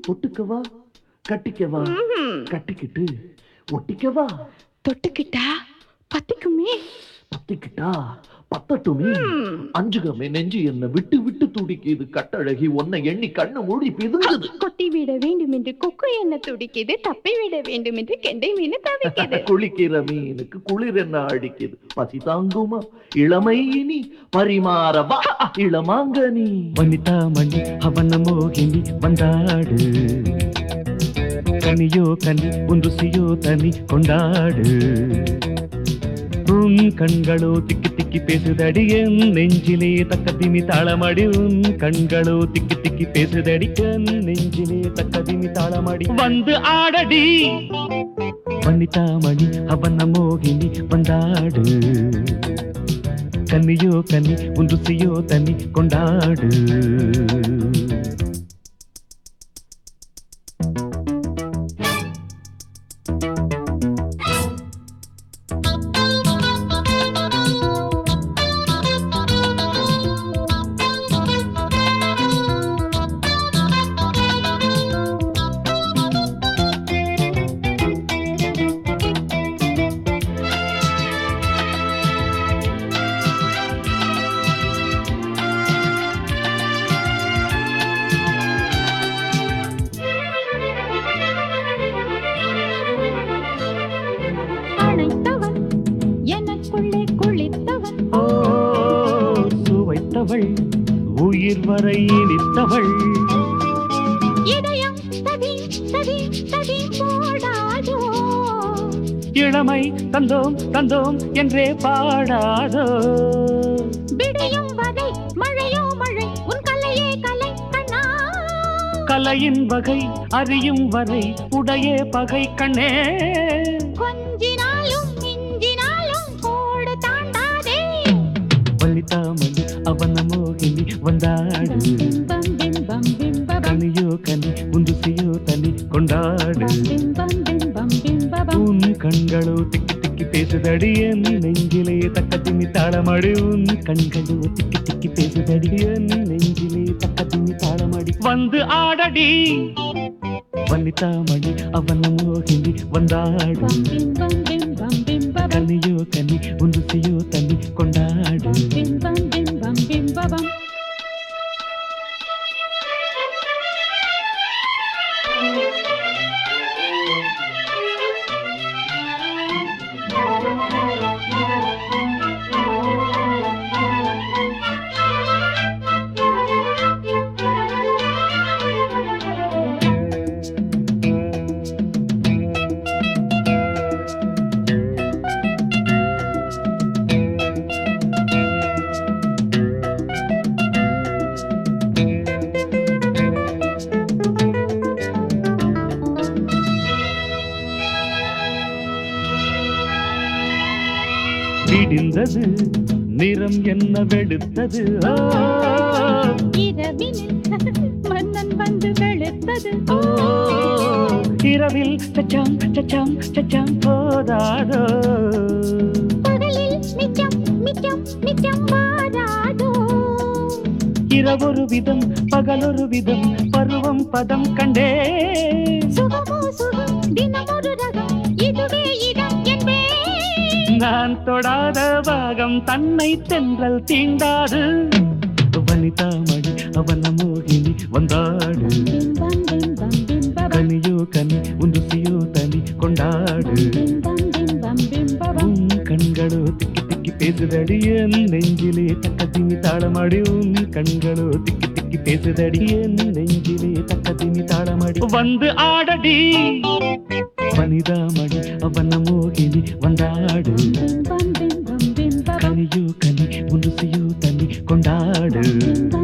ஒட்டுக்கவா கட்டிக்கவா கட்டிக்கிட்டு ஒட்டிக்கவா தொட்டுக்கிட்டா பத்திக்குமே பத்திக்கிட்டா பத்தட்டுமே அஞ்சுகமே நெஞ்சு என்ன விட்டு விட்டு துடிக்குது கட்டழகி உன்னை எண்ணி கண்ணு மூடி பிதுங்குது கொத்தி விட வேண்டும் என்று கொக்கு என்ன துடிக்குது தப்பி விட வேண்டும் என்று கெண்டை மீன் தவிக்குது குளிக்கிற மீனுக்கு குளிர் என்ன அடிக்குது பசி தாங்குமா இளமை இனி பரிமாறவா இளமாங்கனி வனிதா மணி அவன மோகினி வந்தாடு கனியோ கனி உன் ருசியோ தனி கொண்டாடு உன் கண்களோ திக்கி திக்கி பேசுதடி என் நெஞ்சிலே தக்க திமி தாளமடி உன் கண்களோ திக்கி திக்கி பேசுதடி என் நெஞ்சிலே தக்க திமி தாளமடி வந்து ஆடடி வனிதா மணி அவன மோகினி வந்தாடு கன்னியோ கன்னி உன் ருசியோ தனி கொண்டாடு அணைத்தவன் எனக்குள்ளே குளித்தவன் ஓ சுவைத்தவள் உயிர் வரை இனித்தவள் இதயம் சதி சதி சதி போடாதோ இளமை தந்தோம் தந்தோம் என்றே பாடாதோ விடியும் வரை மழையோ மழை உன் கலையே கலை கண்ணா கலையின் வகை அறியும் வரை உடைய பகை கண்ணே கொஞ்சினாலும் மிஞ்சினாலும் கோடு தாண்டாதே வள்ளித்தாமணி அவன மோகினி வந்தாடு பம் பிம் பம் பிம் பபம் கனியோ கனி உந்துசியோ தனி கொண்டாடு பம் பிம் பம் பிம் பம் பிம் பபம் உன் கண்களோ திக்கி திக்கி பேசுதடி என் நெஞ்சிலே தக்க திமி தாளமடி உன் கண்களோ திக்கி திக்கி பேசுதடி என் நெஞ்சிலே தக்க திமி தாளமடி வந்து ஆடடி வனிதாமணி அவன மோகினி வந்தாடு பம் பிம் பம் பிம் பம் பிம் பபம் கனியோ கனி உந்துசியோ தனி கொண்டாடு பிம் பம் பிம் பம் பிம் பபம் விடிந்தது நிறம் என்ன வெளுத்தது ஆ, இரவினில் மன்னன் வந்து வெளுத்தது ஓ, இரவில் சச்சாம் சச்சாம் சச்சாம் போதாதோ பகலில் மிச்சம் மிச்சம் மிச்சம் வாராதோ இரவொரு விதம் பகலொரு விதம் பருவம் பதம் கண்டே சுகமோ சுகம் தினமொரு ரகம் இதுவே இடம் என்பே நான் தொடாத பாகம் தன்னை தென்றல் தீண்டாது வனிதாமணி அவன மோகினி வந்தாடு பிம் பம் பிம் பம் பிம் பபம் கனியோ கனி உந்துசியோ தனி கொண்டாடு பிம் பம் பிம் பம் பிம் பபம் உன் கண்களோ திக்கி திக்கி பேசுதடி என் நெஞ்சிலே தக்க திமி தாளமடி உன் கண்களோ திக்கி திக்கி பேசுதடி என் நெஞ்சிலே தக்க திமி தாளமடி வந்து ஆடடி வனிதாமணி அவன மோகினி வந்தாடு பிம் பம் பிம் பம் பிம் பபம் கனியோ கனி உந்துசியோ தனி கொண்டாடு பிம் பம்